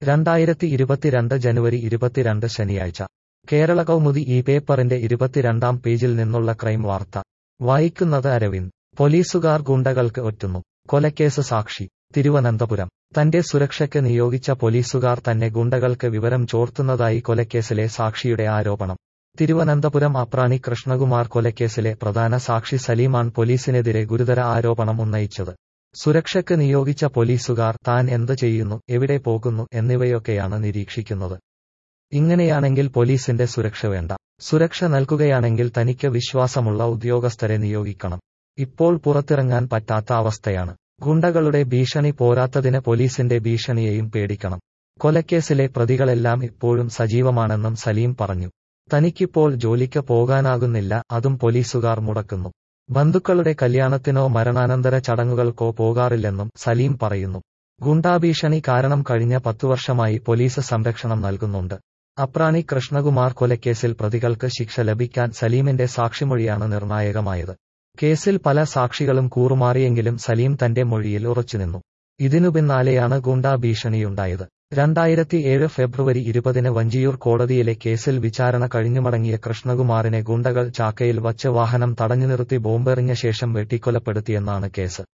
രണ്ടായിരത്തി ഇരുപത്തിരണ്ട് ജനുവരി ഇരുപത്തിരണ്ട് ശനിയാഴ്ച കേരള കൗമുദി ഈ പേപ്പറിന്റെ ഇരുപത്തിരണ്ടാം പേജിൽ നിന്നുള്ള ക്രൈം വാർത്ത വായിക്കുന്നത് അരവിന്ദ് പോലീസുകാർ ഗുണ്ടകൾക്ക് ഒറ്റുന്നു കൊലക്കേസ് സാക്ഷി തിരുവനന്തപുരം തന്റെ സുരക്ഷയ്ക്ക് നിയോഗിച്ച പോലീസുകാർ തന്നെ ഗുണ്ടകൾക്ക് വിവരം ചോർത്തുന്നതായി കൊലക്കേസിലെ സാക്ഷിയുടെ ആരോപണം തിരുവനന്തപുരം അപ്രാണി കൃഷ്ണകുമാർ കൊലക്കേസിലെ പ്രധാന സാക്ഷി സലീമാൻ പോലീസിനെതിരെ ഗുരുതര ആരോപണം ഉന്നയിച്ചത് സുരക്ഷയ്ക്ക് നിയോഗിച്ച പോലീസുകാർ താൻ എന്ത് ചെയ്യുന്നു എവിടെ പോകുന്നു എന്നിവയൊക്കെയാണ് നിരീക്ഷിക്കുന്നത് ഇങ്ങനെയാണെങ്കിൽ പോലീസിന്റെ സുരക്ഷ വേണ്ട സുരക്ഷ നൽകുകയാണെങ്കിൽ തനിക്ക് വിശ്വാസമുള്ള ഉദ്യോഗസ്ഥരെ നിയോഗിക്കണം ഇപ്പോൾ പുറത്തിറങ്ങാൻ പറ്റാത്ത അവസ്ഥയാണ് ഗുണ്ടകളുടെ ഭീഷണി പോരാത്തതിന് പോലീസിന്റെ ഭീഷണിയെയും പേടിക്കണം കൊലക്കേസിലെ പ്രതികളെല്ലാം ഇപ്പോഴും സജീവമാണെന്നും സലീം പറഞ്ഞു തനിക്കിപ്പോൾ ജോലിക്ക് പോകാനാകുന്നില്ല അതും പോലീസുകാർ മുടക്കുന്നു ബന്ധുക്കളുടെ കല്യാണത്തിനോ മരണാനന്തര ചടങ്ങുകൾക്കോ പോകാറില്ലെന്നും സലീം പറയുന്നു ഗുണ്ടാഭീഷണി കാരണം കഴിഞ്ഞ പത്തു വർഷമായി പോലീസ് സംരക്ഷണം നൽകുന്നുണ്ട് അപ്രാണി കൃഷ്ണകുമാർ കൊലക്കേസിൽ പ്രതികൾക്ക് ശിക്ഷ ലഭിക്കാൻ സലീമിന്റെ സാക്ഷിമൊഴിയാണ് നിർണായകമായത് കേസിൽ പല സാക്ഷികളും കൂറുമാറിയെങ്കിലും സലീം തന്റെ മൊഴിയിൽ ഉറച്ചുനിന്നു ഇതിനു പിന്നാലെയാണ് ഗുണ്ടാ ഭീഷണിയുണ്ടായത് രണ്ടായിരത്തി ഏഴ് ഫെബ്രുവരി ഇരുപതിന് വഞ്ചിയൂർ കോടതിയിലെ കേസിൽ വിചാരണ കഴിഞ്ഞുമടങ്ങിയ കൃഷ്ണകുമാറിനെ ഗുണ്ടകൾ ചാക്കയിൽ വച്ച് വാഹനം തടഞ്ഞു നിർത്തി ബോംബെറിഞ്ഞ ശേഷം വെട്ടിക്കൊലപ്പെടുത്തിയെന്നാണ് കേസ്